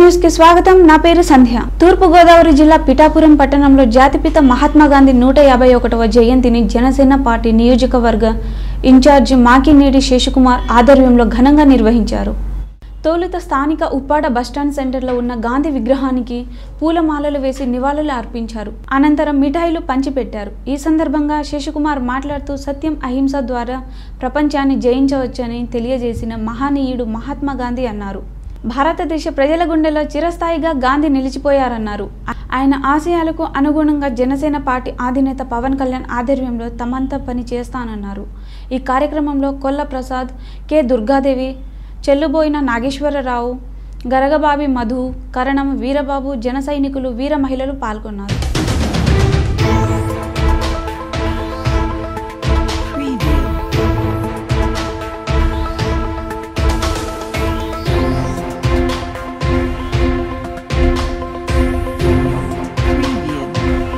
News కి స్వాగతం నా పేరు సంధ్య తూర్పు గోదావరి జిల్లా పిఠాపురం పట్టణంలో జాతిపిత మహాత్మా గాంధీ నూట యాభై ఒకటవ జయంతిని జనసేన పార్టీ నియోజకవర్గ ఇన్ఛార్జి మాకినీడి శేషకుమార్ ఆధ్వర్యంలో ఘనంగా నిర్వహించారు తొలుత స్థానిక ఉప్పాడ బస్టాండ్ సెంటర్లో ఉన్న గాంధీ విగ్రహానికి పూలమాలలు వేసి నివాళులు అర్పించారు అనంతరం మిఠాయిలు పంచిపెట్టారు ఈ సందర్భంగా శేషకుమార్ మాట్లాడుతూ సత్యం అహింస ద్వారా ప్రపంచాన్ని జయించవచ్చని తెలియజేసిన మహానీయుడు మహాత్మా గాంధీ అన్నారు భారతదేశ ప్రజల గుండెలో చిరస్థాయిగా గాంధీ నిలిచిపోయారన్నారు ఆయన ఆశయాలకు అనుగుణంగా జనసేన పార్టీ అధినేత పవన్ కళ్యాణ్ ఆధ్వర్యంలో తమంతా పని చేస్తానన్నారు ఈ కార్యక్రమంలో కొల్ల ప్రసాద్ కె దుర్గాదేవి చెల్లుబోయిన నాగేశ్వరరావు గరగబాబి మధు కరణం వీరబాబు జన సైనికులు వీర మహిళలు పాల్గొన్నారు Preview. Preview.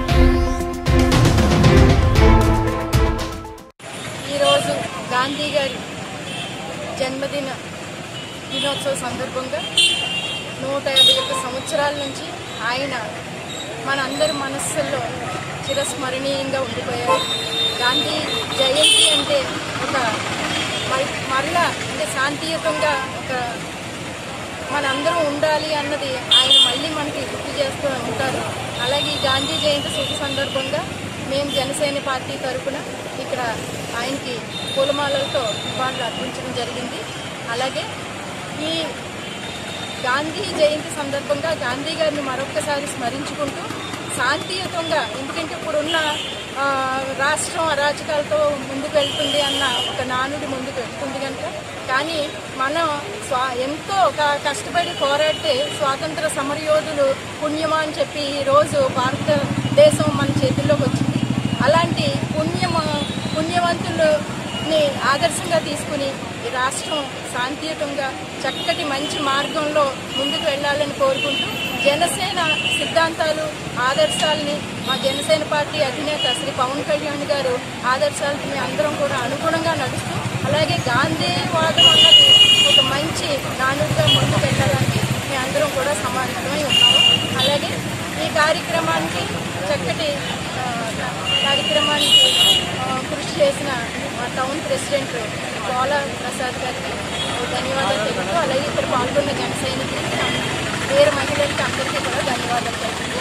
ఈరోజు గాంధీ గారి జన్మదిన దినోత్సవ సందర్భంగా నూట యాభై ఒక్క సంవత్సరాల నుంచి ఆయన మనందరి మనస్సుల్లో చిరస్మరణీయంగా ఉండిపోయారు గాంధీ జయంతి అంటే ఒక మరి- మరలా అంటే శాంతియుతంగా ఒక మనందరం ఉండాలి అన్నది ఆయన మళ్ళీ మనకి గుర్తు చేస్తూ ఉంటారు అలాగే ఈ గాంధీ జయంతి శుభ సందర్భంగా మేము జనసేన పార్టీ తరఫున ఇక్కడ ఆయనకి పూలమాలలతో నివాళులు అర్పించడం జరిగింది అలాగే ఈ గాంధీ జయంతి సందర్భంగా గాంధీ గారిని మరొక్కసారి స్మరించుకుంటూ శాంతియుతంగా ఎందుకంటే ఇప్పుడున్న ఆ, రాష్ట్రం అరాచకాలతో ముందుకు వెళ్తుంది అన్న ఒక నానుడి ముందుకు వెళ్తుంది కనుక కానీ మనం స్వా ఎంతో క- కష్టపడి పోరాడితే స్వాతంత్ర సమరయోధులు పుణ్యమా అని చెప్పి ఈరోజు భారతదేశం మన చేతుల్లోకి వచ్చింది అలాంటి పుణ్యమ పుణ్యవంతులని ఆదర్శంగా తీసుకుని ఈ రాష్ట్రం శాంతియుతంగా చక్కటి మంచి మార్గంలో ముందుకు వెళ్ళాలని కోరుకుంటూ జనసేన సిద్ధాంతాలు ఆదర్శాలని మా జనసేన పార్టీ అధినేత శ్రీ పవన్ కళ్యాణ్ గారు ఆదర్శాలకు మేము అందరం కూడా అనుగుణంగా నడుస్తూ అలాగే గాంధీవాదం అన్నది ఒక మంచి నానుడిగా ముందుకు వెళ్ళాలని మేము అందరం కూడా సమానమై ఉన్నాము అలాగే ఈ కార్యక్రమానికి చక్కటి ఆ, కార్యక్రమానికి ఆ, కృషి చేసిన మా టౌన్ ప్రెసిడెంట్ పోలా ప్రసాద్ గారికి ధన్యవాదాలు తెలుపుతూ అలాగే ఇక్కడ పాల్గొన్న జన సైనికులకి వీర మహిళలకి అందరికీ కూడా ధన్యవాదాలు తెలుపుతూ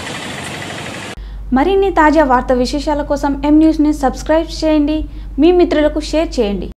మరిన్ని తాజా వార్తా విశేషాల కోసం ఎం న్యూస్ని సబ్స్క్రైబ్ చేయండి మీ మిత్రులకు షేర్ చేయండి